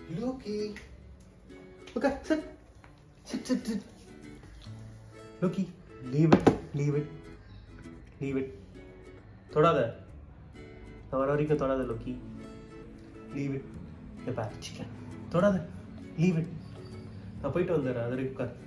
Loki okay sit sit sit sit Loki leave it leave it leave it தொடாத நான் வர வரைக்கும் தொடாத லோக்கி லீவ் இட் எப்பா சிக்கன் தொடாத லீவ் இட் நான் போயிட்டு வந்துடுறேன் அது வரைக்கும் உட்கார்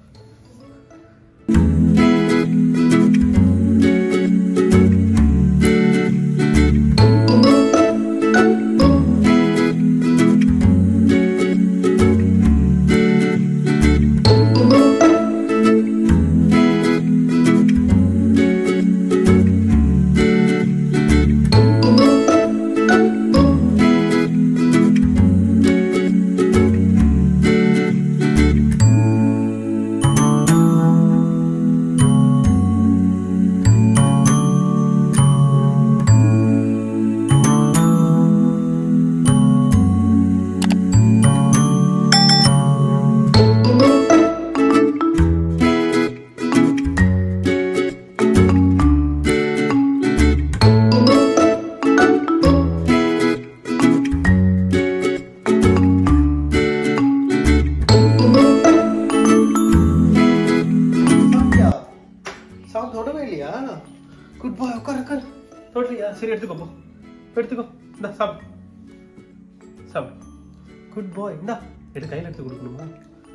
சாப்பிட்டியா சாப்பிட்டு தொடவே இல்லையா குட் பாய் உட்கார் உட்கார் தொடலையா சரி எடுத்துக்கோ போ எடுத்துக்கோ இந்தா சாப்பிடு சாப்பிடு குட் பாய் இந்தா எடுத்து கையில் எடுத்து கொடுக்கணுமா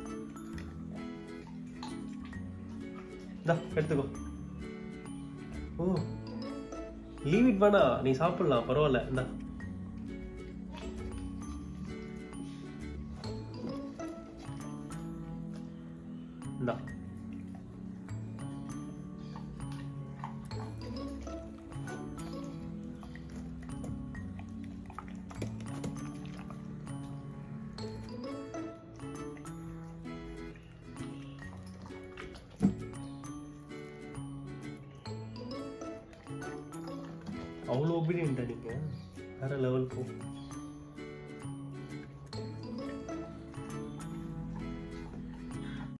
இந்தா எடுத்துக்கோ ஓ லீவ் இட் வேணா நீ சாப்பிடலாம் பரவாயில்ல இந்தா இந்தா அவ்வளோ ஒபீடியன்ட்டா நீங்கள் வேற லெவல் போ